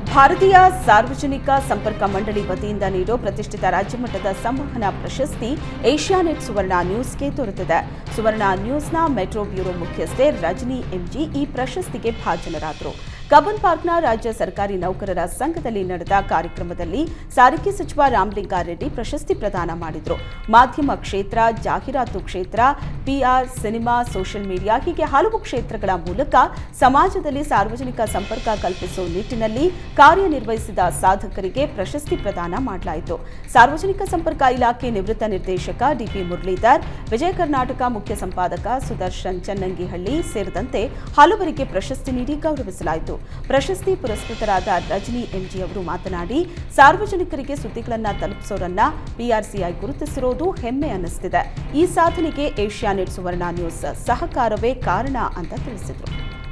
ಭಾರತೀಯ ಸಾರ್ವಜನಿಕ ಸಂಪರ್ಕ ಮಂಡಳಿ ವತಿಯಿಂದ ನೀಡೋ ಪ್ರತಿಷ್ಠಿತ ರಾಜ್ಯಮಟ್ಟದ ಸಂವಹನ ಪ್ರಶಸ್ತಿ ಏಷ್ಯಾನೆಟ್ ಸುವರ್ಣ ನ್ಯೂಸ್ಗೆ ದೊರೆತಿದೆ ಸುವರ್ಣ ನ್ಯೂಸ್ನ ಮೆಟ್ರೋ ಬ್ಯೂರೋ ಮುಖ್ಯಸ್ಥೆ ರಜನಿ ಎಂಜಿ ಈ ಪ್ರಶಸ್ತಿಗೆ ಭಾಜನರಾದರು ಕಬ್ಬನ್ ಪಾರ್ಕ್ನ ರಾಜ್ಯ ಸರ್ಕಾರಿ ನೌಕರರ ಸಂಘದಲ್ಲಿ ನಡೆದ ಕಾರ್ಯಕ್ರಮದಲ್ಲಿ ಸಾರಿಗೆ ಸಚಿವ ರಾಮಲಿಂಗಾರೆಡ್ಡಿ ಪ್ರಶಸ್ತಿ ಪ್ರದಾನ ಮಾಡಿದರು ಮಾಧ್ಯಮ ಕ್ಷೇತ್ರ ಜಾಹೀರಾತು ಕ್ಷೇತ್ರ ಪಿಆರ್ ಸಿನಿಮಾ ಸೋಷಿಯಲ್ ಮೀಡಿಯಾ ಹೀಗೆ ಹಲವು ಕ್ಷೇತ್ರಗಳ ಮೂಲಕ ಸಮಾಜದಲ್ಲಿ ಸಾರ್ವಜನಿಕ ಸಂಪರ್ಕ ಕಲ್ಪಿಸುವ ನಿಟ್ಟಿನಲ್ಲಿ ಕಾರ್ಯನಿರ್ವಹಿಸಿದ ಸಾಧಕರಿಗೆ ಪ್ರಶಸ್ತಿ ಪ್ರದಾನ ಮಾಡಲಾಯಿತು ಸಾರ್ವಜನಿಕ ಸಂಪರ್ಕ ಇಲಾಖೆ ನಿವೃತ್ತ ನಿರ್ದೇಶಕ ಡಿಪಿ ಮುರಳೀಧರ್ ವಿಜಯ ಕರ್ನಾಟಕ ಮುಖ್ಯ ಸಂಪಾದಕ ಸುದರ್ಶನ್ ಚನ್ನಂಗಿಹಳ್ಳಿ ಸೇರಿದಂತೆ ಹಲವರಿಗೆ ಪ್ರಶಸ್ತಿ ನೀಡಿ ಗೌರವಿಸಲಾಯಿತು ಪ್ರಶಸ್ತಿ ಪುರಸ್ಕೃತರಾದ ರಜನಿ ಎಂಜಿ ಅವರು ಮಾತನಾಡಿ ಸಾರ್ವಜನಿಕರಿಗೆ ಸುದ್ದಿಗಳನ್ನು ತಲುಪಿಸೋರನ್ನ ಪಿಆರ್ಸಿಐ ಗುರುತಿಸಿರೋದು ಹೆಮ್ಮೆ ಅನ್ನಿಸ್ತಿದೆ ಈ ಸಾಧನೆಗೆ ಏಷ್ಯಾನೆಟ್ ಸುವರ್ಣ ನ್ಯೂಸ್ ಸಹಕಾರವೇ ಕಾರಣ ಅಂತ ತಿಳಿಸಿದರು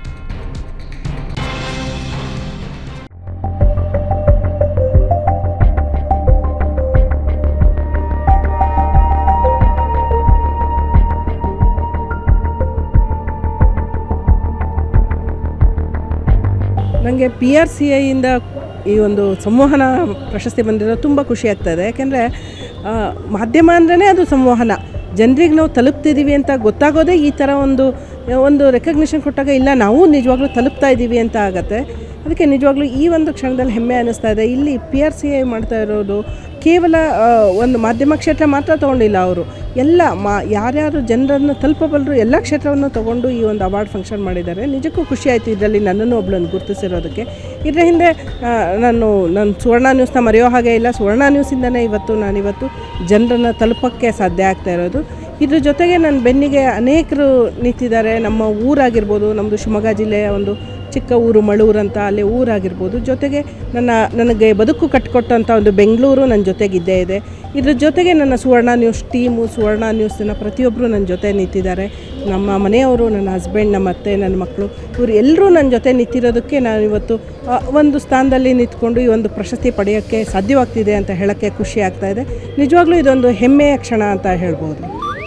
ನನಗೆ ಪಿ ಆರ್ ಸಿ ಐಯಿಂದ ಈ ಒಂದು ಸಂವಹನ ಪ್ರಶಸ್ತಿ ಬಂದಿರೋದು ತುಂಬ ಖುಷಿ ಆಗ್ತದೆ ಯಾಕೆಂದರೆ ಮಾಧ್ಯಮ ಅಂದ್ರೇ ಅದು ಸಂವಹನ ಜನರಿಗೆ ನಾವು ತಲುಪ್ತಿದ್ದೀವಿ ಅಂತ ಗೊತ್ತಾಗೋದೇ ಈ ಥರ ಒಂದು ಒಂದು ರೆಕಗ್ನಿಷನ್ ಕೊಟ್ಟಾಗ ಇಲ್ಲ ನಾವು ನಿಜವಾಗ್ಲೂ ತಲುಪ್ತಾ ಇದ್ದೀವಿ ಅಂತ ಆಗತ್ತೆ ಅದಕ್ಕೆ ನಿಜವಾಗ್ಲೂ ಈ ಒಂದು ಕ್ಷಣದಲ್ಲಿ ಹೆಮ್ಮೆ ಅನ್ನಿಸ್ತಾ ಇದೆ ಇಲ್ಲಿ ಪಿ ಆರ್ ಸಿ ಐ ಮಾಡ್ತಾ ಇರೋದು ಕೇವಲ ಆ, ಒಂದು ಮಾಧ್ಯಮ ಕ್ಷೇತ್ರ ಮಾತ್ರ ತೊಗೊಂಡಿಲ್ಲ ಅವರು ಎಲ್ಲ ಮಾ ಯಾರ್ಯಾರು ಜನರನ್ನು ತಲುಪಬಲ್ಲರು ಎಲ್ಲ ಕ್ಷೇತ್ರವನ್ನು ತೊಗೊಂಡು ಈ ಒಂದು ಅವಾರ್ಡ್ ಫಂಕ್ಷನ್ ಮಾಡಿದ್ದಾರೆ ನಿಜಕ್ಕೂ ಖುಷಿ ಆಯಿತು ಇದರಲ್ಲಿ ನನ್ನನ್ನು ಒಬ್ಬಳನ್ನು ಗುರುತಿಸಿರೋದಕ್ಕೆ ಇದರ ಹಿಂದೆ ಆ, ನಾನು ನಾನು ಸುವರ್ಣ ನ್ಯೂಸ್ನ ಮರೆಯೋ ಹಾಗೆ ಇಲ್ಲ ಸುವರ್ಣ ನ್ಯೂಸಿಂದನೇ ಇವತ್ತು ನಾನಿವತ್ತು ಜನರನ್ನು ತಲುಪೋಕ್ಕೆ ಸಾಧ್ಯ ಆಗ್ತಾ ಇರೋದು ಇದ್ರ ಜೊತೆಗೆ ನನ್ನ ಬೆನ್ನಿಗೆ ಅನೇಕರು ನಿಂತಿದ್ದಾರೆ ನಮ್ಮ ಊರಾಗಿರ್ಬೋದು ನಮ್ಮದು ಶಿವಮೊಗ್ಗ ಜಿಲ್ಲೆಯ ಒಂದು ಚಿಕ್ಕ ಊರು ಮಳೂರು ಅಂತ ಅಲ್ಲಿ ಊರಾಗಿರ್ಬೋದು ಜೊತೆಗೆ ನನ್ನ ನನಗೆ ಬದುಕು ಕಟ್ಟಿಕೊಟ್ಟಂಥ ಒಂದು ಬೆಂಗಳೂರು ನನ್ನ ಜೊತೆಗಿದ್ದೇ ಇದೆ ಇದ್ರ ಜೊತೆಗೆ ನನ್ನ ಸುವರ್ಣ ನ್ಯೂಸ್ ಟೀಮು ಸುವರ್ಣ ನ್ಯೂಸ್ನ ಪ್ರತಿಯೊಬ್ಬರು ನನ್ನ ಜೊತೆ ನಿಂತಿದ್ದಾರೆ ನಮ್ಮ ಮನೆಯವರು ನನ್ನ ಹಸ್ಬೆಂಡ್ ನಮ್ಮ ಅತ್ತೆ ನನ್ನ ಮಕ್ಕಳು ಇವರು ಎಲ್ಲರೂ ನನ್ನ ಜೊತೆ ನಿಂತಿರೋದಕ್ಕೆ ನಾನು ಇವತ್ತು ಆ, ಒಂದು ಸ್ಥಾನದಲ್ಲಿ ನಿಂತ್ಕೊಂಡು ಈ ಒಂದು ಪ್ರಶಸ್ತಿ ಪಡೆಯೋಕ್ಕೆ ಸಾಧ್ಯವಾಗ್ತಿದೆ ಅಂತ ಹೇಳೋಕ್ಕೆ ಖುಷಿ ಆಗ್ತಾ ಇದೆ ನಿಜವಾಗ್ಲೂ ಇದೊಂದು ಹೆಮ್ಮೆಯ ಕ್ಷಣ ಅಂತ ಹೇಳ್ಬೋದು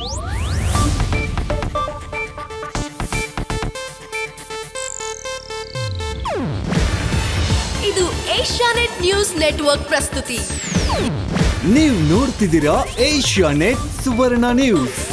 ಇದು ಏಷ್ಯಾನೆಟ್ ನ್ಯೂಸ್ ನೆಟ್ವರ್ಕ್ ಪ್ರಸ್ತುತಿ ನೀವು ನೋಡ್ತಿದ್ದೀರಾ ಏಷ್ಯಾ ನೆಟ್ ಸುವರ್ಣ ನ್ಯೂಸ್